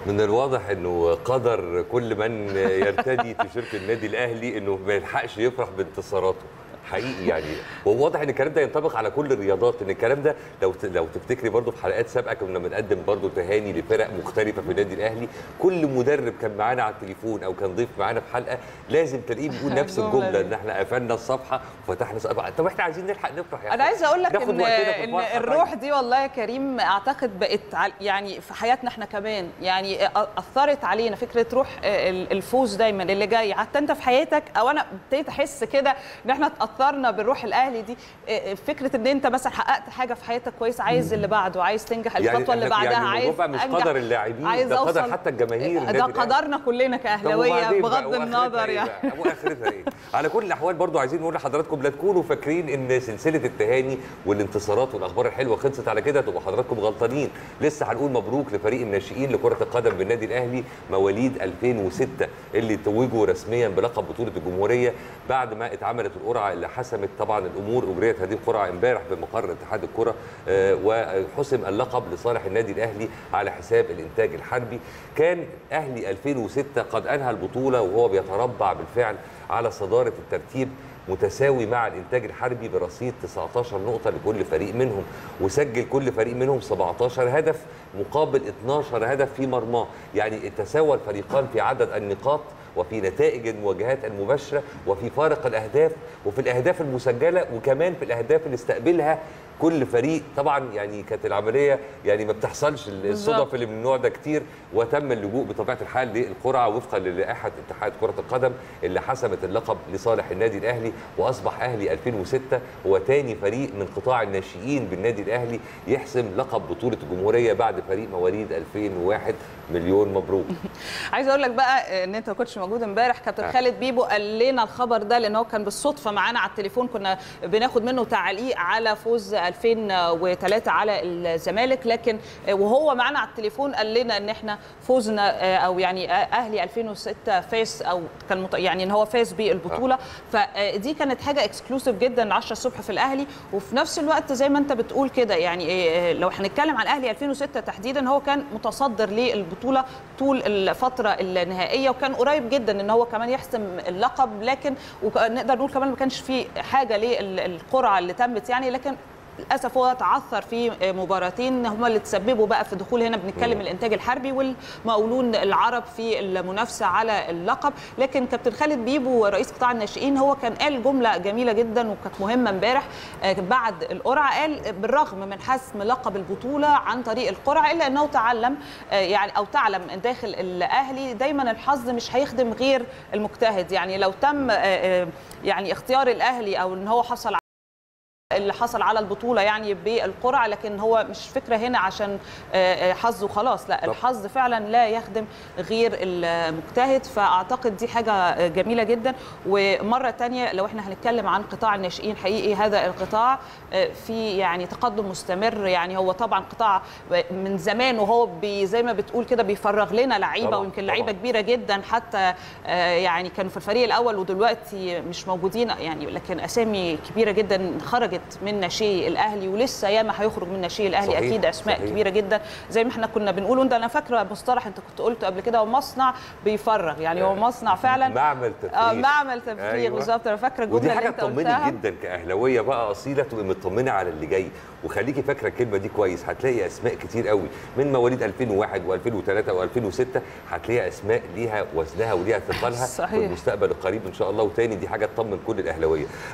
من الواضح انه قدر كل من يرتدي تيشيرت النادي الاهلي انه ما يلحقش يفرح بانتصاراته حقيقي يعني وواضح ان الكلام ده ينطبق على كل الرياضات ان الكلام ده لو ت- لو تفتكري برضو في حلقات سابقه كنا بنقدم برضو تهاني لفرق مختلفه في النادي الاهلي كل مدرب كان معانا على التليفون او كان ضيف معانا في حلقه لازم تلاقيه بيقول نفس الجملة الجمله دي. ان احنا قفلنا الصفحه وفتحنا صفحه طب احنا عايزين نلحق نفرح يا انا عايزه اقول لك ناخد ان وقتنا في ان الفرحة الروح طيب. دي والله يا كريم اعتقد بقت عل- يعني في حياتنا احنا كمان يعني اثرت علينا فكره روح ال- الفوز دايما اللي جاي حتى انت في حياتك او انا ابتديت احس كده ان احنا اتاثرنا بالروح الاهلي دي فكره ان انت مثلا حققت حاجه في حياتك كويس عايز اللي بعده عايز تنجح الخطوه اللي إحنا- بعدها يعني عايز الموضوع بقى مش أنجح، قدر اللاعبين عايز ده قدر أوصل- حتى الجماهير النادي ده الأهلي. قدرنا كلنا طب كاهلاويه وبعدين بقى؟ بغض وآخرتها النظر إيه يعني بقى؟ واخرتها ايه؟ على كل الاحوال برضو عايزين نقول لحضراتكم لا تكونوا فاكرين ان سلسله التهاني والانتصارات والاخبار الحلوه خلصت على كده تبقوا حضراتكم غلطانين لسه هنقول مبروك لفريق الناشئين لكره القدم بالنادي الاهلي مواليد 2006 اللي توجوا رسميا بلقب بطوله الجمهوريه بعد ما اتعملت القرعه اللي حسمت طبعا الامور اجريت هذه القرعه امبارح بمقر اتحاد الكره آه، وحسم اللقب لصالح النادي الاهلي على حساب الانتاج الحربي كان اهلي 2006 قد انهى البطوله وهو بيتربع بالفعل على صداره الترتيب متساوي مع الانتاج الحربي برصيد 19 نقطه لكل فريق منهم وسجل كل فريق منهم 17 هدف مقابل 12 هدف في مرماه يعني تساوى الفريقان في عدد النقاط وفي نتائج المواجهات المباشره وفي فارق الاهداف وفي الاهداف المسجله وكمان في الاهداف اللي استقبلها كل فريق طبعا يعني كانت العمليه يعني ما بتحصلش بالظبط. الصدف اللي من النوع ده كتير وتم اللجوء بطبيعه الحال للقرعه وفقا للائحه اتحاد كره القدم اللي حسمت اللقب لصالح النادي الاهلي واصبح اهلي 2006 هو ثاني فريق من قطاع الناشئين بالنادي الاهلي يحسم لقب بطوله الجمهوريه بعد فريق مواليد 2001 مليون مبروك عايزه اقول لك بقى ان انت ما كنتش موجود امبارح كابتن آه. خالد بيبو قال لنا الخبر ده لان هو كان بالصدفه معانا على التليفون كنا بناخد منه تعليق على فوز 2003 على الزمالك لكن وهو معانا على التليفون قال لنا ان احنا فوزنا او يعني اهلي 2006 فاز او كان مت- يعني ان هو فاز بالبطوله فدي كانت حاجه اكسكلوسيف جدا 10 الصبح في الاهلي وفي نفس الوقت زي ما انت بتقول كده يعني إيه، لو هنتكلم عن الاهلي 2006 تحديدا هو كان متصدر للبطوله طول الفتره النهائيه وكان قريب جدا ان هو كمان يحسم اللقب لكن ونقدر نقول كمان ما كانش في حاجه للقرعه اللي تمت يعني لكن للاسف هو تعثر في مباراتين هم اللي تسببوا بقى في دخول هنا بنتكلم مم. الانتاج الحربي والمقاولون العرب في المنافسه على اللقب لكن كابتن خالد بيبو رئيس قطاع الناشئين هو كان قال جمله جميله جدا وكانت مهمه امبارح آه، بعد القرعه قال بالرغم من حسم لقب البطوله عن طريق القرعه الا انه تعلم آه، يعني او تعلم داخل الاهلي دايما الحظ مش هيخدم غير المجتهد يعني لو تم آه، آه، يعني اختيار الاهلي او ان هو حصل اللي حصل على البطوله يعني بالقرعه لكن هو مش فكره هنا عشان آه، آه، حظ وخلاص لا طب. الحظ فعلا لا يخدم غير المجتهد فاعتقد دي حاجه آه، جميله جدا ومره تانية لو احنا هنتكلم عن قطاع الناشئين حقيقي هذا القطاع آه، في يعني تقدم مستمر يعني هو طبعا قطاع من زمان وهو بي زي ما بتقول كده بيفرغ لنا لعيبه طبعاً، ويمكن لعيبه طبعاً. كبيره جدا حتى آه، يعني كانوا في الفريق الاول ودلوقتي مش موجودين يعني لكن اسامي كبيره جدا خرجت من ناشئي الاهلي ولسه ياما هيخرج من ناشئي الاهلي صحيح، اكيد اسماء صحيح. كبيره جدا زي ما احنا كنا بنقول وانت انا فاكره مصطلح انت كنت قلته قبل كده هو مصنع بيفرغ يعني هو مصنع فعلا معمل تفريغ اه معمل تفريغ أيوة. بالظبط انا فاكره الجمله ودي اللي حاجه انت تطمنك قلتها جدا كاهلاويه بقى اصيله تبقى مطمنه على اللي جاي وخليكي فاكره الكلمه دي كويس هتلاقي اسماء كتير قوي من مواليد 2001 و2003 و2006 هتلاقي اسماء ليها وزنها وليها ثقلها صحيح. في المستقبل القريب ان شاء الله وتاني دي حاجه تطمن كل الاهلاويه